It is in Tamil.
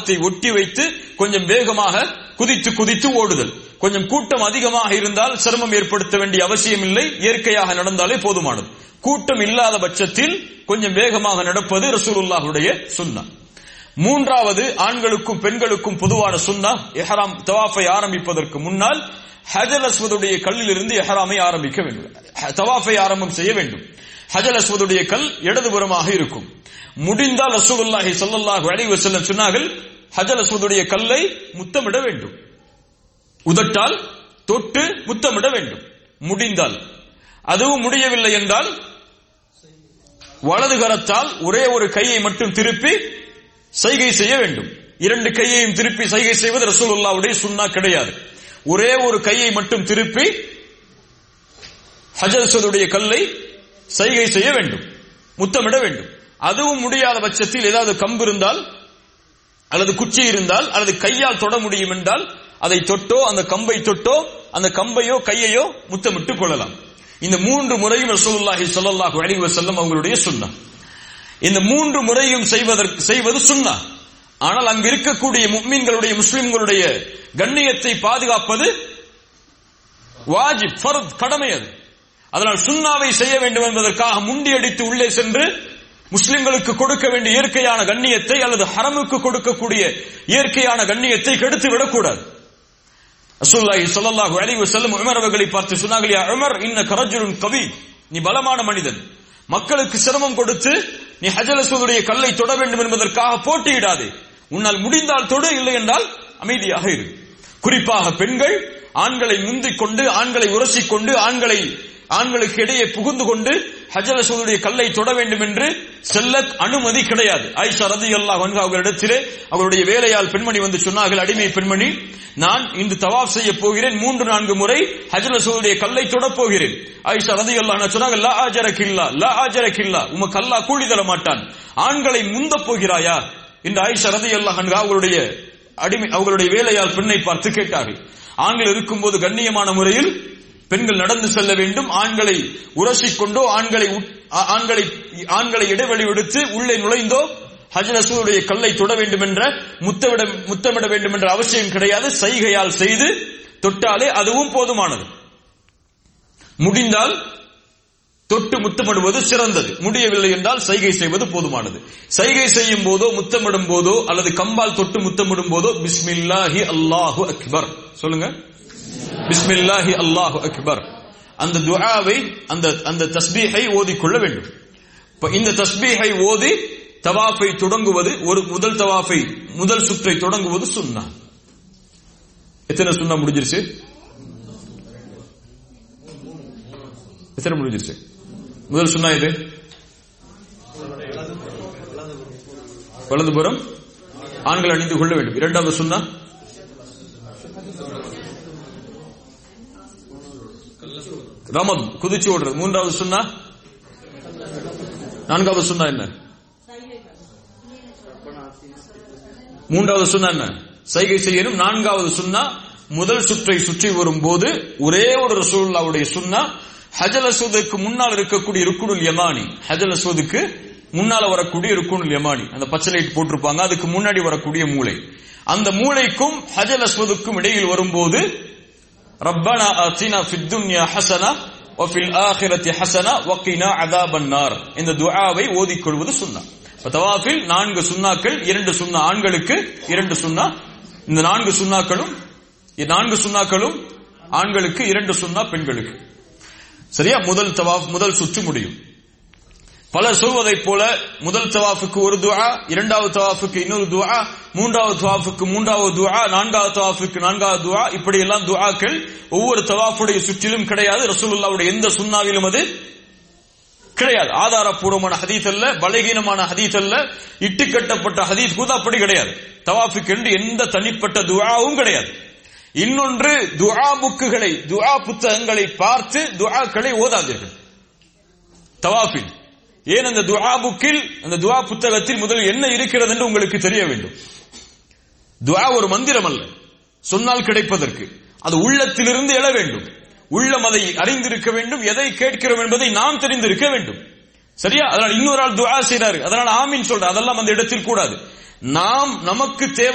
வாகனத்தை ஒட்டி வைத்து கொஞ்சம் வேகமாக குதித்து குதித்து ஓடுதல் கொஞ்சம் கூட்டம் அதிகமாக இருந்தால் சிரமம் ஏற்படுத்த வேண்டிய அவசியம் இல்லை இயற்கையாக நடந்தாலே போதுமானது கூட்டம் இல்லாத பட்சத்தில் கொஞ்சம் வேகமாக நடப்பது ரசூலுல்லாஹுடைய சுன்னா மூன்றாவது ஆண்களுக்கும் பெண்களுக்கும் பொதுவான சுன்னா எஹராம் தவாஃபை ஆரம்பிப்பதற்கு முன்னால் ஹஜல் அஸ்வதுடைய கல்லிலிருந்து எஹராமை ஆரம்பிக்க வேண்டும் தவாஃபை ஆரம்பம் செய்ய வேண்டும் ஹஜல் அஸ்வதுடைய கல் இடதுபுறமாக இருக்கும் முடிந்தால் ரசூலுல்லாஹி ஸல்லல்லாஹு அலைஹி வஸல்லம் சொன்னார்கள் ஹஜல் அஸ்வதுடைய கல்லை முத்தமிட வேண்டும் உதட்டால் தொட்டு முத்தமிட வேண்டும் முடிந்தால் அதுவும் முடியவில்லை என்றால் வலது கரத்தால் ஒரே ஒரு கையை மட்டும் திருப்பி சைகை செய்ய வேண்டும் இரண்டு கையையும் திருப்பி சைகை செய்வது ரசூலுல்லாவுடைய சுன்னா கிடையாது ஒரே ஒரு கையை மட்டும் திருப்பி ஹஜரசதுடைய கல்லை சைகை செய்ய வேண்டும் முத்தமிட வேண்டும் அதுவும் முடியாத பட்சத்தில் ஏதாவது கம்பு இருந்தால் அல்லது குச்சி இருந்தால் அல்லது கையால் தொட முடியும் என்றால் அதை தொட்டோ அந்த கம்பை தொட்டோ அந்த கம்பையோ கையையோ முத்தமிட்டு கொள்ளலாம் இந்த மூன்று முறையும் ரசூலுல்லாஹி ஸல்லல்லாஹு அலைஹி வஸல்லம் அவங்களுடைய சுன்னா இந்த மூன்று முறையும் செய்வதற்கு செய்வது சுன்னா ஆனால் அங்கு இருக்கக்கூடிய முக்மீன்களுடைய முஸ்லிம்களுடைய கண்ணியத்தை பாதுகாப்பது வாஜிப் ஃபர்த் கடமை அது அதனால் சுன்னாவை செய்ய வேண்டும் என்பதற்காக முண்டியடித்து உள்ளே சென்று முஸ்லிம்களுக்கு கொடுக்க வேண்டிய இயற்கையான கண்ணியத்தை அல்லது ஹரமுக்கு கொடுக்கக்கூடிய இயற்கையான கண்ணியத்தை கெடுத்து விடக்கூடாது ரசூலுல்லாஹி ஸல்லல்லாஹு அலைஹி வஸல்லம் உமர் அவர்களை பார்த்து சொன்னார்கள் யா உமர் இன்னக ரஜுலுன் கவி நீ பலமான மனிதன் மக்களுக்கு சிரமம் கொடுத்து நீ ஹஜல் அஸ்வதுடைய கல்லை தொட வேண்டும் என்பதற்காக போட்டியிடாதே உன்னால் முடிந்தால் தொடு இல்லை என்றால் அமைதியாக இரு குறிப்பாக பெண்கள் ஆண்களை முந்திக் கொண்டு ஆண்களை உரசிக் கொண்டு ஆண்களை ஆண்களுக்கு இடையே புகுந்து கொண்டு ஹஜல் அஸ்வதுடைய கல்லை தொட வேண்டும் என்று செல்ல அனுமதி கிடையாது ஆயிஷா ரதி அல்லாஹ் அவர்களிடத்திலே அவருடைய வேலையால் பெண்மணி வந்து சொன்னார்கள் அடிமை பெண்மணி நான் இன்று தவாப் செய்ய போகிறேன் மூன்று நான்கு முறை ஹஜல் அஸ்வதுடைய கல்லை தொடப் போகிறேன் ஆயிஷா ரதி அல்லாஹ் சொன்னாங்க லா ஆஜரக்கில்லா லா ஆஜரக்கில்லா உமக்கு அல்லாஹ் கூலி தர மாட்டான் ஆண்களை முந்த போகிறாயா என்று ஆயிஷா ரதி அல்லாஹ் அவர்களுடைய அடிமை அவர்களுடைய வேலையால் பெண்ணை பார்த்து கேட்டார்கள் ஆண்கள் இருக்கும்போது கண்ணியமான முறையில் பெண்கள் நடந்து செல்ல வேண்டும் ஆண்களை உரசிக்கொண்டோ ஆண்களை ஆண்களை ஆண்களை இடைவெளி விடுத்து உள்ளே நுழைந்தோ ஹஜ் ரசூலுடைய கல்லை தொட வேண்டும் என்ற முத்தமிட முத்தமிட வேண்டும் என்ற அவசியம் கிடையாது சைகையால் செய்து தொட்டாலே அதுவும் போதுமானது முடிந்தால் தொட்டு முத்தமிடுவது சிறந்தது முடியவில்லை என்றால் சைகை செய்வது போதுமானது சைகை செய்யும் போதோ முத்தமிடும் போதோ அல்லது கம்பால் தொட்டு முத்தமிடும் போதோ பிஸ்மில்லாஹி அல்லாஹு அக்பர் சொல்லுங்க பிஸ்மில்லாஹி அல்லாஹு அக்பர் அந்த துஆவை அந்த அந்த தஸ்பீஹை ஓதிக்கொள்ள வேண்டும் இப்ப இந்த தஸ்பீஹை ஓதி தவாஃபை தொடங்குவது ஒரு முதல் தவாஃபை முதல் சுற்றை தொடங்குவது சுன்னா எத்தனை சுன்னா முடிஞ்சிருச்சு எத்தனை முடிஞ்சிருச்சு முதல் சுன்னா இது வலதுபுறம் ஆண்கள் அணிந்து கொள்ள வேண்டும் இரண்டாவது சுன்னா ரமம் குதிச்சு ஓடுறது மூன்றாவது சுன்னா நான்காவது சுன்னா என்ன மூன்றாவது சுன்னா என்ன சைகை செய்யணும் நான்காவது சுன்னா முதல் சுற்றை சுற்றி வரும்போது ஒரே ஒரு ரசூல்லாவுடைய சுன்னா ஹஜல் அசூதுக்கு முன்னால் இருக்கக்கூடிய ருக்குனுல் யமானி ஹஜல் அசூதுக்கு முன்னால வரக்கூடிய ருக்குனுல் யமானி அந்த பச்சை லைட் போட்டிருப்பாங்க அதுக்கு முன்னாடி வரக்கூடிய மூளை அந்த மூளைக்கும் ஹஜல் அஸ்வதுக்கும் இடையில் வரும்போது ربنا آتنا في الدنيا حسنة وفي الآخرة حسنة وقنا عذاب النار இந்த துஆவை ஓதிக்கொள்வது சுன்னா தவாஃபில் நான்கு சுன்னாக்கள் இரண்டு சுன்னா ஆண்களுக்கு இரண்டு சுன்னா இந்த நான்கு சுன்னாக்களும் நான்கு சுன்னாக்களும் ஆண்களுக்கு இரண்டு சுன்னா பெண்களுக்கு சரியா முதல் தவாஃப் முதல் சுற்று முடியும் பலர் சொல்வதைப் போல முதல் தவாஃபுக்கு ஒரு துஆ இரண்டாவது தவாஃபுக்கு இன்னொரு துஆ மூன்றாவது தவாஃபுக்கு மூன்றாவது துஆ நான்காவது தவாஃபுக்கு நான்காவது துஆ இப்படி எல்லாம் துஆக்கள் ஒவ்வொரு தவாஃபுடைய சுற்றிலும் கிடையாது ரசூலுல்லாவுடைய எந்த சுன்னாவிலும் அது கிடையாது ஆதாரப்பூர்வமான ஹதீத் அல்ல பலகீனமான ஹதீத் அல்ல இட்டு கட்டப்பட்ட ஹதீத் கூட அப்படி கிடையாது தவாஃபுக்கு என்று எந்த தனிப்பட்ட துஆவும் கிடையாது இன்னொன்று துஆ புக்குகளை துஆ புத்தகங்களை பார்த்து துஆக்களை ஓதாதீர்கள் தவாஃபில் ஏன் அந்த துஆ புக்கில் அந்த துஆ புத்தகத்தில் முதல் என்ன இருக்கிறது என்று உங்களுக்கு தெரிய வேண்டும் துஆ ஒரு மந்திரம் அல்ல சொன்னால் கிடைப்பதற்கு அது உள்ளத்திலிருந்து எழ வேண்டும் உள்ளம் அதை அறிந்திருக்க வேண்டும் எதை கேட்கிறோம் என்பதை நாம் தெரிந்திருக்க வேண்டும் சரியா அதனால் இன்னொரு ஆள் துஆ செய்றாரு அதனால் ஆமீன் சொல்ற அதெல்லாம் அந்த இடத்தில் கூடாது நாம் நமக்கு தேவை